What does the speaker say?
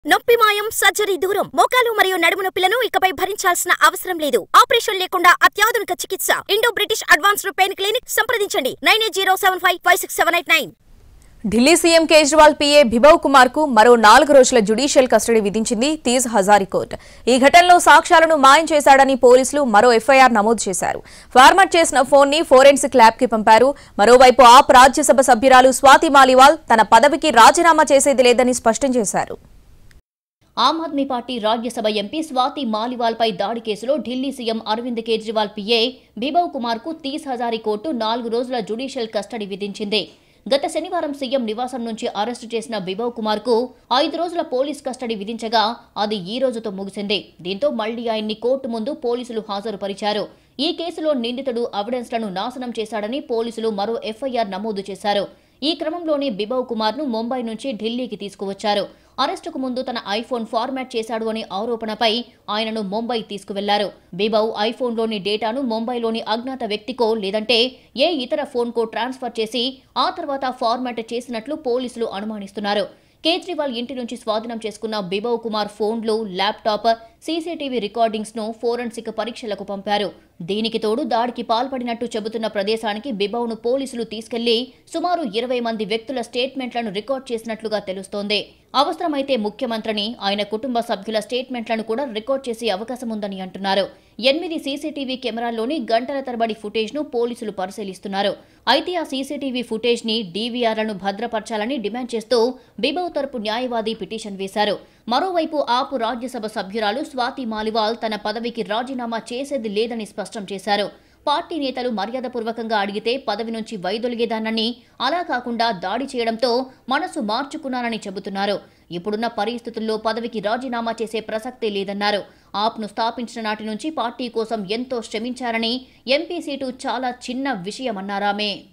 నొప్పి మాయం సర్జరీ దూరం మోకాలు మరియు నడుము నొప్పులను ఇకపై భరించాల్సిన అవసరం లేదు ఆపరేషన్ లేకుండా అత్యాధునిక చికిత్స Indo British advanced pain clinic సంప్రదించండి nine eight zero seven five five six seven eight nine Delhi CM Kejriwal PA Bibhav Kumar కు మరో నాలుగు రోజుల జ్యుడిషియల్ కస్టడీ విధించింది తీజ్ హజారీ కోర్టు ఈ ఘటనలో సాక్ష్యాలను మాయం చేశాడని పోలీసులు మరో ఎఫ్ఐఆర్ నమోదు చేశారు ఫార్మాట్ చేసిన ఫోన్ ని ఫోరెన్సిక్ ల్యాబ్ కి పంపారు మరోవైపు ఆప్ రాజ్యసభ సభ్యురాలు స్వాతి మాలివాల్ తన పదవికి రాజీనామా చేసేది లేదని స్పష్టం చేశారు ఆమ్ ఆద్మీ పార్టీ రాజ్యసభ ఎంపీ స్వాతి మాలివాల్పై దాడి కేసులో ఢిల్లీ సీఎం అరవింద్ కేజ్రీవాల్ పీఏ బిభవ్ కుమార్ కు తీస్ హజారీ కోర్టు నాలుగు రోజుల జ్యుడిషియల్ కస్టడీ విధించింది గత శనివారం సీఎం నివాసం నుంచి అరెస్టు చేసిన బిభవ్ కుమార్ కు ఐదు రోజుల పోలీస్ కస్టడీ విధించగా అది ఈ రోజుతో ముగిసింది దీంతో మళ్లీ ఆయన్ని కోర్టు ముందు పోలీసులు హాజరుపరిచారు ఈ కేసులో నిందితుడు ఎవిడెన్స్లను నాశనం చేశాడని పోలీసులు మరో ఎఫ్ఐఆర్ నమోదు చేశారు ఈ క్రమంలోనే బిభవ్ కుమార్ ను ముంబై నుంచి ఢిల్లీకి తీసుకువచ్చారు అరెస్టుకు ముందు తన ఐఫోన్ ఫార్మాట్ చేశాడు అనే ఆరోపణపై ఆయనను ముంబై తీసుకువెళ్లారు బిబవ్ ఐఫోన్లోని డేటాను ముంబైలోని అజ్ఞాత వ్యక్తికో లేదంటే ఏ ఇతర ఫోన్కో ట్రాన్స్ఫర్ చేసి ఆ తర్వాత ఫార్మాట్ చేసినట్లు పోలీసులు అనుమానిస్తున్నారు కేజ్రీవాల్ ఇంటి నుంచి స్వాధీనం చేసుకున్న బిబవ్ కుమార్ ఫోన్లు ల్యాప్టాప్ సీసీటీవీ రికార్డింగ్స్ ను ఫోరెన్సిక్ పరీక్షలకు పంపారు దీనికి తోడు దాడికి పాల్పడినట్టు చెబుతున్న ప్రదేశానికి బిబవ్ను పోలీసులు తీసుకెళ్లి సుమారు ఇరవై మంది వ్యక్తుల స్టేట్మెంట్లను రికార్డ్ చేసినట్లుగా తెలుస్తోంది అవసరమైతే ముఖ్యమంత్రిని ఆయన కుటుంబ సభ్యుల స్టేట్మెంట్లను కూడా రికార్డ్ చేసే అవకాశం ఉందని అంటున్నారు ఎనిమిది సీసీటీవీ కెమెరాల్లోని గంటల తరబడి ఫుటేజ్ ను పోలీసులు పరిశీలిస్తున్నారు అయితే ఆ సీసీటీవీ ఫుటేజ్ ని డీవీఆర్లను భద్రపరచాలని డిమాండ్ చేస్తూ బిబవ్ తరపు న్యాయవాది పిటిషన్ వేశారు మరోవైపు ఆపు రాజ్యసభ సభ్యురాలు స్వాతి మాలివాల్ తన పదవికి రాజీనామా చేసేది లేదని స్పష్టం చేశారు పార్టీ నేతలు మర్యాదపూర్వకంగా అడిగితే పదవి నుంచి వైదొలిగేదానని అలా కాకుండా దాడి చేయడంతో మనసు మార్చుకున్నానని చెబుతున్నారు ఇప్పుడున్న పరిస్థితుల్లో పదవికి రాజీనామా చేసే ప్రసక్తే లేదన్నారు ఆప్ను స్థాపించిన నాటి నుంచి పార్టీ కోసం ఎంతో శ్రమించారని ఎంపీ సీటు చాలా చిన్న విషయమన్నారామే